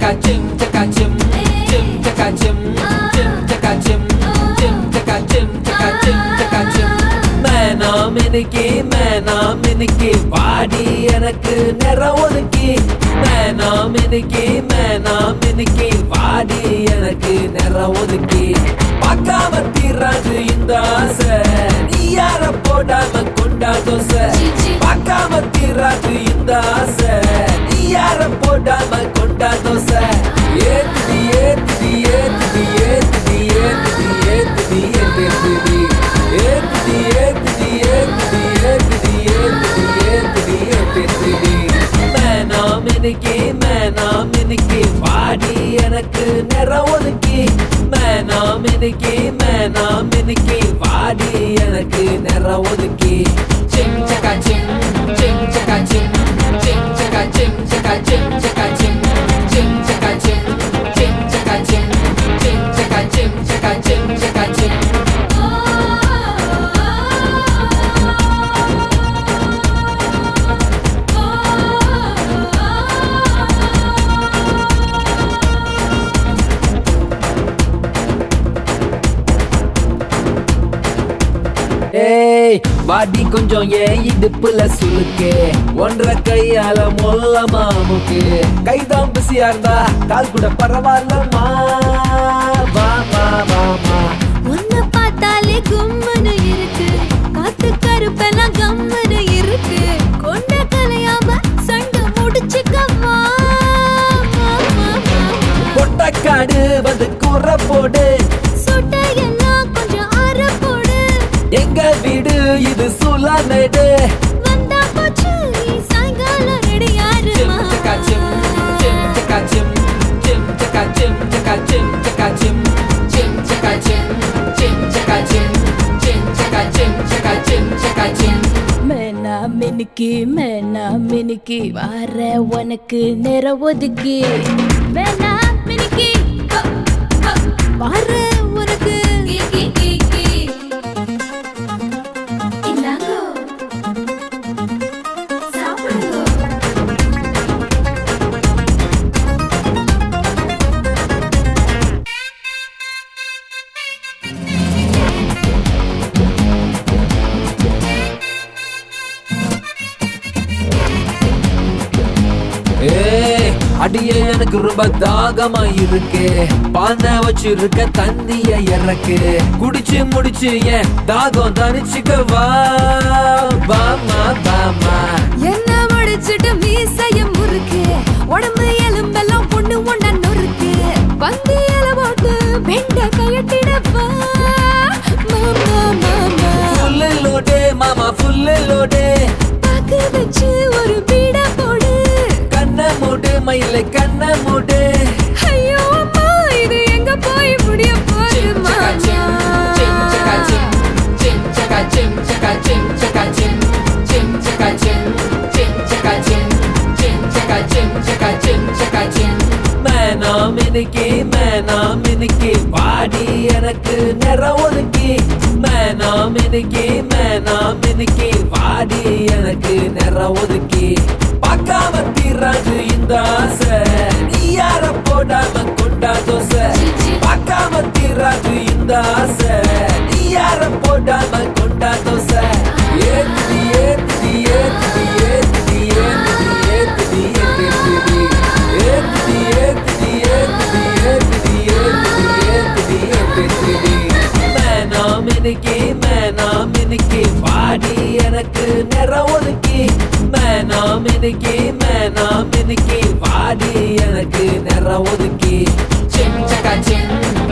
chaka chim chaka chim chim chaka chim chim chaka chim chim chaka chim chaka chim chaka chim மேனா மினுக்கி மேனா மினுக்கி பாடி எனக்கு நிற ஒதுக்கி மேனா மினுக்கி மேனா மினுக்கி பாடி எனக்கு நிற ஒதுக்கி பார்க்காம தீராது இந்த ஆசை நீ யார போடாம கொண்டா தோசை பார்க்காம தீராது இந்த ஆசை நீ யார போடாம கொண்டா தோசை ஏத்துடி ஏத்துடி ஏத்துடி ஏத்துடி ஏத்துடி ஏத்துடி ஏத்துடி ஏத்துடி ஏத்துடி ஏத்துடி ஏத்துடி ஏத்துடி ஏத்துடி ஏத்துடி மேனா மினுக்கி மேனா மினுக்கி பாடி எனக்கு நிற ஒதுக்கி மேனா மினுக்கி மேனா மினுக்கி பாடி எனக்கு நிற ஒதுக்கி சிம் சக்கா சிம் சிம் சக்கா சிம் சிம் சக்கா சிம் சக்கா சிம் சக்கா சிம் சிம் சக்கா சிம் சிம் சக்கா சிம் சிம் சக்கா சிம் சக்கா சிம் சக்கா சிம் ஏய் வாடி கொஞ்சம் ஏன் இடுப்புல சுளுக்கு ஒன்றரை கையால மொல்லமா முக்கு கைதான் பிஸியா இருந்தா கால் கூட பரவாயில்லமா வா வா வாமா உன்னை பார்த்தாலே கும்முன்னு இருக்கு காத்து கருப்பெல்லாம் கம்முன்னு இருக்கு கொண்ட கலையாம சண்டை முடிச்சுக்கவா பொட்டக்காடு வந்து கூற போடு சொட்டையெல்லாம் கொஞ்சம் ஆற போடு எங்க வீடு இது சுலானடு வந்தா போச்சு நீ சாயங்காலம் ரெடி சிம் சக்கா சிம் சிம் சக்கா சிம் சிம் சக்கா சிம் சக்கா சிம் சக்கா சிம் சிம் சக்கா சிம் சிம் சக்கா சிம் சிம் சக்கா சிம் சக்கா சிம் சக்கா சிம் மேனா மினுக்கி மேனா மினுக்கி வார உனக்கு நேர ஒதுக்கி மேனா மினுக்கி வார உனக்கு இந்தாங்கோ சாப்பிடுங்க ஏய் அடியே எனக்கு ரொம்ப தாகமா இருக்கு பானை வச்சிருக்க தண்ணிய இறக்கு குடிச்சு முடிச்சு ஏன் தாகம் தனிச்சுக்க வா வாமா வாமா என்ன முடிச்சிட்டு மீசையும் முறுக்கு உடம்பு எலும்பெல்லாம் பொண்ணு ஒண்ணா நொறுக்கு பந்து இல போட்டு பெண்ட கையட்டிடப்பா மாமா மாமா ஃபுல்லு லோடே மாமா ஃபுல்லு லோடே பாக்கு வச்சு ஒரு பீட போடு கண்ண மூடு மயில கண்ண மூடு ஐயோ அம்மா இது எங்க போய் முடிய போகுது சிம் சக்கா சிம் சிம் சக்கா சிம் சிம் சக்கா சிம் சக்கா சிம் சக்கா சிம் சிம் சக்கா சிம் சிம் சக்கா சிம் சிம் சக்கா சிம் சக்கா சிம் சக்கா சிம் மேனா மினுக்கி மேனா மினுக்கி பாடி எனக்கு நிற ஒதுக்கி மேனா மினுக்கி மேனா மினுக்கி பாடி எனக்கு நிற ஒதுக்கி பார்க்காம தீராது இந்த ஆசை நீ யார போடாம கொண்டா தோசை பார்க்காம தீராது இந்த ஆசை நீ யார போடாம கொண்டா தோசை ஏத்துடி ஏத்துடி ஏத்துடி ஏத்துடி ஏத்துடி ஏத்துடி ஏத்துடி ஏத்துடி ஏத்துடி ஏத்துடி ஏத்துடி ஏத்துடி ஏத்துடி ஏத்துடி மேனா மினுக்கி மேனா மினுக்கி பாடி எனக்கு நிற ஒதுக்கி மேனா மினுக்கி மேனா மினுக்கி பாடி எனக்கு நிற ஒதுக்கி சிம் சக்கா சிம்